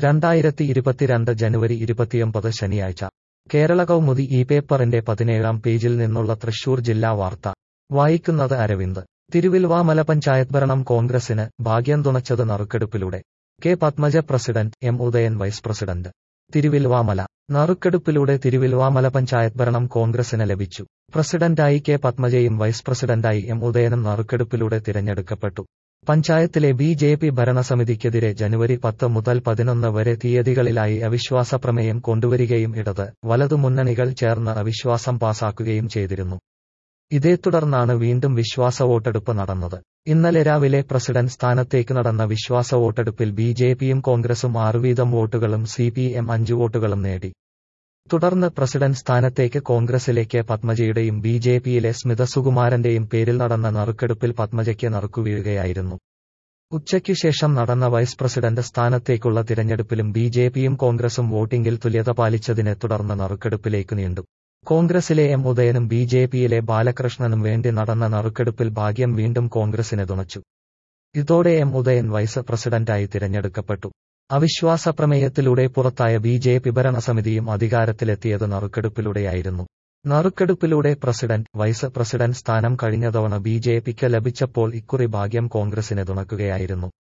രണ്ടായിരത്തി ഇരുപത്തിരണ്ട് ജനുവരി ഇരുപത്തിയൊമ്പത് ശനിയാഴ്ച കേരള കൗമുദി ഈ പേപ്പറിന്റെ പതിനേഴാം പേജിൽ നിന്നുള്ള തൃശൂർ ജില്ലാ വാർത്ത വായിക്കുന്നത് അരവിന്ദ് തിരുവിൽവാമല പഞ്ചായത്ത് ഭരണം കോൺഗ്രസിന് ഭാഗ്യം തുണച്ചത് നറുക്കെടുപ്പിലൂടെ K Padmaja president M Udayan vice president Thiruvilwamala നറുക്കെടുപ്പിലൂടെ തിരുവിൽവാമല പഞ്ചായത്ത് ഭരണം കോൺഗ്രസിന് ലഭിച്ചു പ്രസിഡന്റായി കെ പത്മജയും വൈസ് പ്രസിഡന്റായി എം ഉദയനും നറുക്കെടുപ്പിലൂടെ തിരഞ്ഞെടുക്കപ്പെട്ടു പഞ്ചായത്തിലെ ബി ജെ പി ഭരണസമിതിക്കെതിരെ ജനുവരി പത്ത് മുതൽ പതിനൊന്ന് വരെ തീയതികളിലായി അവിശ്വാസ പ്രമേയം കൊണ്ടുവരികയും ഇടത് വലതു മുന്നണികൾ ചേർന്ന് അവിശ്വാസം പാസാക്കുകയും ചെയ്തിരുന്നു ഇതേ തുടർന്നാണ് വീണ്ടും വിശ്വാസ വോട്ടെടുപ്പ് നടന്നത് ഇന്നലെ രാവിലെ പ്രസിഡന്റ് സ്ഥാനത്തേക്ക് നടന്ന വിശ്വാസ വോട്ടെടുപ്പിൽ ബി ജെ പിയും കോൺഗ്രസും ആറ് വീതം വോട്ടുകളും സി പി എം അഞ്ച് വോട്ടുകളും നേടി തുടർന്ന് പ്രസിഡന്റ് സ്ഥാനത്തേക്ക് കോൺഗ്രസിലേക്ക് പത്മജയുടെയും ബി ജെ പിയിലെ സ്മിത സുകുമാരന്റെയും പേരിൽ നടന്ന നറുക്കെടുപ്പിൽ പത്മജയ്ക്ക് നറുക്കുവീഴുകയായിരുന്നു ഉച്ചയ്ക്കു ശേഷം നടന്ന വൈസ് പ്രസിഡന്റ് സ്ഥാനത്തേക്കുള്ള തിരഞ്ഞെടുപ്പിലും ബി ജെ പിയും കോൺഗ്രസും വോട്ടിംഗിൽ തുല്യത പാലിച്ചതിനെ തുടർന്ന് നറുക്കെടുപ്പിലേക്ക് നീണ്ടു കോൺഗ്രസിലെ എം ഉദയനും ബി ജെ പിയിലെ ബാലകൃഷ്ണനും വേണ്ടി നടന്ന നറുക്കെടുപ്പിൽ ഭാഗ്യം വീണ്ടും കോൺഗ്രസിനെ തുണച്ചു ഇതോടെ എം ഉദയൻ വൈസ് പ്രസിഡന്റായി തിരഞ്ഞെടുക്കപ്പെട്ടു അവിശ്വാസ പ്രമേയത്തിലൂടെ പുറത്തായ ബി ജെ പി ഭരണസമിതിയും അധികാരത്തിലെത്തിയത് നറുക്കെടുപ്പിലൂടെയായിരുന്നു നറുക്കെടുപ്പിലൂടെ പ്രസിഡന്റ് വൈസ് പ്രസിഡന്റ് സ്ഥാനം കഴിഞ്ഞ തവണ ബി ജെ പിക്ക് ലഭിച്ചപ്പോൾ ഇക്കുറി ഭാഗ്യം കോൺഗ്രസിനെ തുണക്കുകയായിരുന്നു